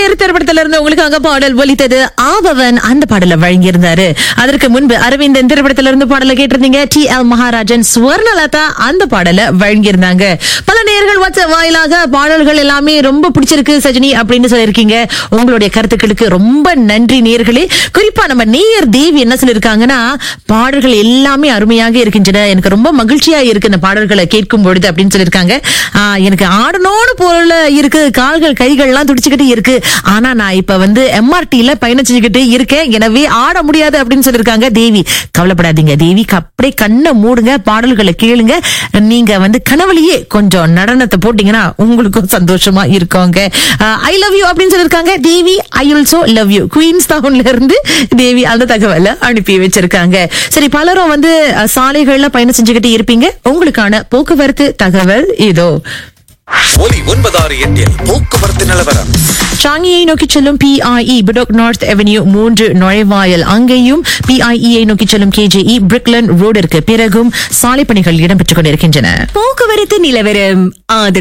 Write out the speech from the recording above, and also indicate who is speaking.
Speaker 1: நேர் திரைப்படத்துல இருந்து உங்களுக்காக பாடல் ஒலித்தது ஆபவன் அந்த பாடலை வழங்கியிருந்தாரு அதற்கு முன்பு அரவிந்தன் திரைப்படத்துல இருந்து பாடலை கேட்டிருந்தீங்க டி எல் மகாராஜன் சுவர்ணலதா அந்த பாடலை வழங்கியிருந்தாங்க பல நேர்கள் வாட்ஸ்அப் வாயிலாக பாடல்கள் எல்லாமே ரொம்ப பிடிச்சிருக்கு சஜினி அப்படின்னு சொல்லியிருக்கீங்க உங்களுடைய கருத்துக்களுக்கு ரொம்ப நன்றி நேர்களே குறிப்பா நம்ம நேயர் தேவி என்ன சொல்லியிருக்காங்கன்னா பாடல்கள் எல்லாமே அருமையாக இருக்கின்றன எனக்கு ரொம்ப மகிழ்ச்சியா இருக்கு இந்த பாடல்களை கேட்கும் பொழுது அப்படின்னு சொல்லியிருக்காங்க ஆஹ், எனக்கு ஆடணும்னு போல இருக்கு கால்கள் கைகள்லாம் துடிச்சுக்கிட்டு இருக்கு ஆனா நான் இப்ப வந்து எம்ஆர்டில பயணம் செஞ்சுக்கிட்டு இருக்கேன் எனவே ஆட முடியாது அப்படின்னு சொல்லியிருக்காங்க தேவி கவலைப்படாதீங்க தேவி அப்படியே கண்ணை மூடுங்க பாடல்களை கேளுங்க நீங்க வந்து கனவுலயே கொஞ்சம் நடனத்தை போட்டீங்கன்னா உங்களுக்கும் சந்தோஷமா இருக்கோங்க ஐ லவ் யூ அப்படின்னு சொல்லியிருக்காங்க Devi I also love you queens டவுன்ல இருந்து தேவி அந்த தகவலை அனுப்பி வச்சிருக்காங்க சரி பலரும் வந்து அஹ், சாலைகள்ல பயணம் செஞ்சுக்கிட்டு இருப்பீங்க உங்களுக்கான போக்குவரத்து தகவல் இதோ
Speaker 2: ஒலி ஒன்பதாறு எட்டில் போக்குவரத்து நிலவரம்
Speaker 1: சாங்கியை நோக்கி செல்லும் பிஐஇ பிடோக் நார்த் அவென்யூ மூன்று நுழைவாயல் அங்கேயும் பிஐஇயை நோக்கி செல்லும் கேஜேஇ பிரிக்லன் ரோடிற்கு பிறகும் சாலை பணிகள் இடம்பெற்றுக் கொண்டிருக்கின்றன
Speaker 3: போக்குவரத்து நிலவரம் ஆதரவு